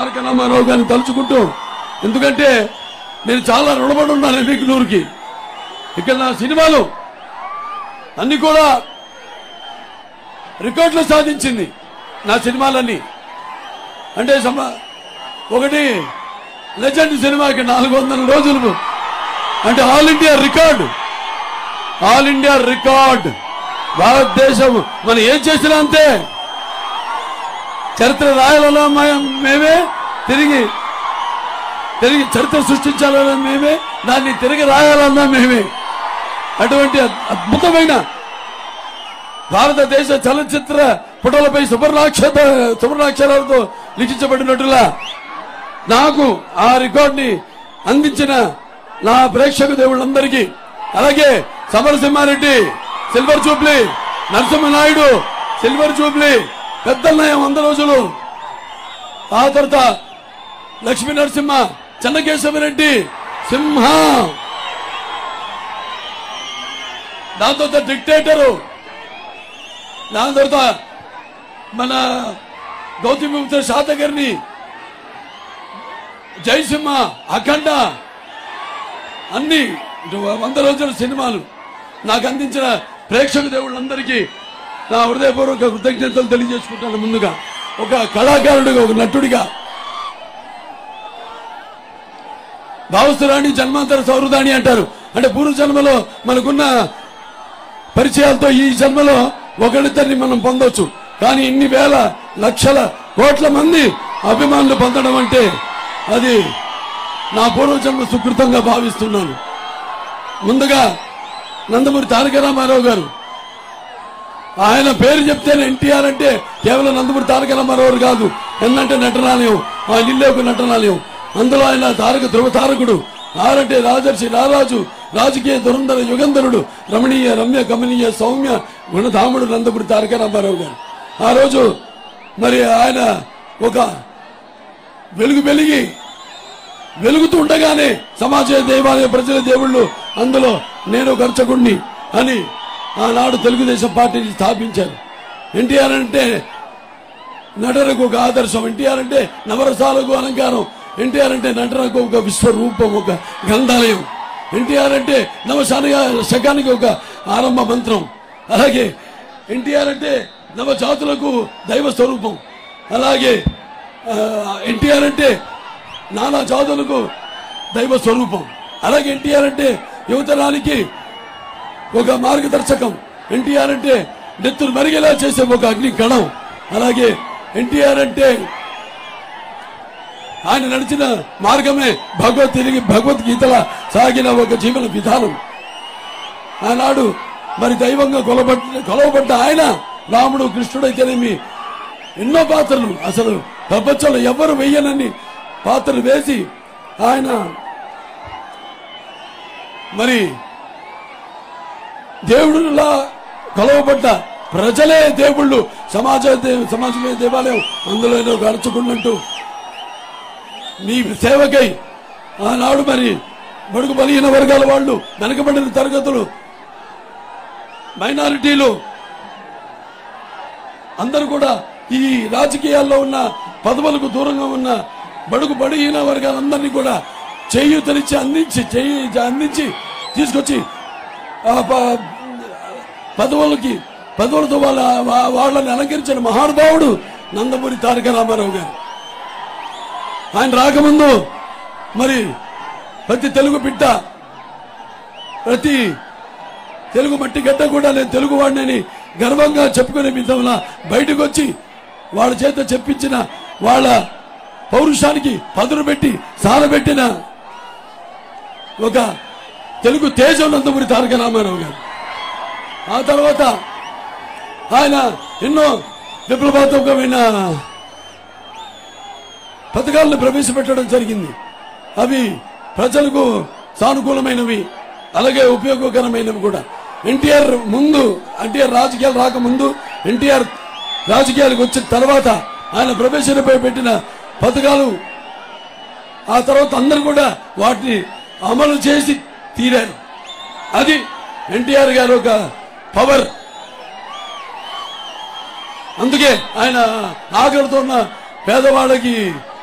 తారక రామారావు గారిని తలుచుకుంటూ ఎందుకంటే నేను చాలా రుణపడి ఉన్నాను ఎన్నికలూరుకి ఇక్కడ నా సినిమాలు అన్ని కూడా రికార్డులు సాధించింది నా సినిమాలన్నీ అంటే సమ- ఒకటి లెజెండ్ సినిమాకి నాలుగు వందల రోజులు అంటే all India record all India record భారతదేశం మనం ఏం చేసినా అంతే చరిత్ర రాయాలన్నా మ- మేమే తిరిగి తిరిగి చరిత్ర సృష్టించాలన్నా మేమే దాన్ని తిరిగి రాయాలన్నా మేమే అటువంటి అద్- అద్భుతమైన భారతదేశ చలచిత్ర పుటలపై సువర్ణాక్షర సువర్ణాక్షరాలతో లిఖించబడినట్టులా నాకు ఆ రికార్డుని అందించిన నా ప్రేక్షక దేవుళ్ళందరికీ అలాగే Samarasimha Reddy silver jubilee Narasimha Naidu silver jubilee Peddannayya వంద రోజులు ఆ తర్వాత లక్ష్మీ నరసింహ చెన్నకేశవరెడ్డి సింహ దాని తర్వాత డిక్టేటరు దాని తర్వాత మన గౌతమి శాతకర్ణి జయసింహ అఖండ అన్ని ఇటు వంద రోజుల సినిమాలు నాకు అందించిన ప్రేక్షక దేవుళ్ళందరికీ నా హృదయపూర్వక కృతజ్ఞతలు తెలియజేసుకుంటాను ముందుగా ఒక కళాకారుడిగా ఒక నటుడిగా భావస్తురాణి జన్మాంతర సౌహృదాని అంటారు అంటే పూర్వ జన్మలో మనకున్న పరిచయాలతో ఈ జన్మలో ఒకరిద్దరిని మనం పొందొచ్చు కానీ ఇన్ని వేల లక్షల కోట్ల మంది అభిమానులు పొందడం అంటే అది నా పూర్వజన్మ సుకృతంగా భావిస్తున్నాను ముందుగా నందమూరి తారక రామారావు గారు ఆయన పేరు చెప్తేనే ఎన్టీఆర్ అంటే కేవలం నందమూరి తారక రామారావు గారు కాదు ఎన్నంటే నటనాలయం ఆయన ఇల్లే ఒక నటనాలయం అందులో ఆయన తారక ధ్రువ తారకుడు ఆరంటే రాజర్షి రారాజు రాజకీయ దురంధర యుగంధరుడు రమణీయ రమ్య కమనీయ సౌమ్య గుణధాముడు నందమూరి తారక రామారావు గారు ఆ రోజు మరి ఆయన ఒక వెలుగు వెలిగి వెలుగుతూ ఉండగానే సమాజ దేవాలయ ప్రజల దేవుళ్ళు అందులో నేను ఒక అర్చకుణ్ణి అని ఆనాడు తెలుగుదేశం పార్టీని స్థాపించారు ఎన్టీఆర్ అంటే నటనకు ఒక ఆదర్శం ఎన్టీఆర్ అంటే నవరసాలకు అలంకారం ఎన్టీఆర్ అంటే నటనకు ఒక విశ్వరూపం ఒక గ్రంథాలయం ఎన్టీఆర్ అంటే నవశాన శకానికి ఒక ఆరంభ మంత్రం అలాగే ఎన్టీఆర్ అంటే నవ జాతులకు దైవ స్వరూపం అలాగే ఎన్టీఆర్ అంటే నానా జాతులకు దైవ స్వరూపం అలాగే ఎన్టీఆర్ అంటే యువతరానికి ఒక మార్గదర్శకం ఎన్టీఆర్ అంటే నెత్తురు మరిగేలా చేసే ఒక అగ్ని కణం అలాగే ఎన్టీఆర్ అంటే ఆయన నడిచిన మార్గమే భగవత్ తిరిగి భగవద్గీతల సాగిన ఒక జీవన విధానం ఆనాడు మరి దైవంగా కొలబడ్డ కొలవబడ్డ ఆయన రాముడు కృష్ణుడు అయితేనేమి ఎన్నో పాత్రలు అసలు ప్రపంచంలో ఎవరు వెయ్యనని పాత్రలు వేసి ఆయన మరి దేవుడులా కొలవబడ్డ ప్రజలే దేవుళ్ళు సమాజ దే- సమాజమే దేవాలయం అందులో ఏదో గడుచుకున్నట్టు మీ సేవకై ఆనాడు మరి బడుగు బలహీన వర్గాల వాళ్ళు వెనకబడిన తరగతులు మైనారిటీలు అందరూ కూడా ఈ రాజకీయాల్లో ఉన్న పదవులకు దూరంగా ఉన్న బడుగు బడిహీన వర్గాలందరినీ కూడా చేయూతనిచ్చి అందించి చేయి అందించి తీసుకొచ్చి ఆ ప- పదవులకి పదవులతో వాళ్ళ వా- వాళ్ళని అలంకరించిన మహానుభావుడు నందమూరి తారక రామారావు గారు ఆయన రాకముందు మరి ప్రతి తెలుగు బిడ్డ ప్రతి తెలుగు మట్టి గడ్డ కూడా నేను తెలుగు వాడినని గర్వంగా చెప్పుకునే విధంగా బయటకు వచ్చి వాళ్ళ చేత చెప్పించిన వాళ్ళ పౌరుషానికి పదును పెట్టి సాలబెట్టిన ఒక తెలుగు తేజం నందమూరి తారక రామారావు గారు ఆ తర్వాత ఆయన ఎన్నో విప్లవాత్మకమైన పథకాలను ప్రవేశపెట్టడం జరిగింది అవి ప్రజలకు సానుకూలమైనవి అలాగే ఉపయోగకరమైనవి కూడా ఎన్టీఆర్ ముందు ఎన్టీఆర్ రాజకీయాలు రాకముందు ఎన్టీఆర్ రాజకీయాలకు వచ్చిన తర్వాత ఆయన ప్రవేశంపై పెట్టిన పథకాలు ఆ తర్వాత అందరూ కూడా వాటిని అమలు చేసి తీరారు అది ఎన్టీఆర్ గారు ఒక పవర్ అందుకే ఆయన ఆకలితో ఉన్న పేదవాళ్ళకి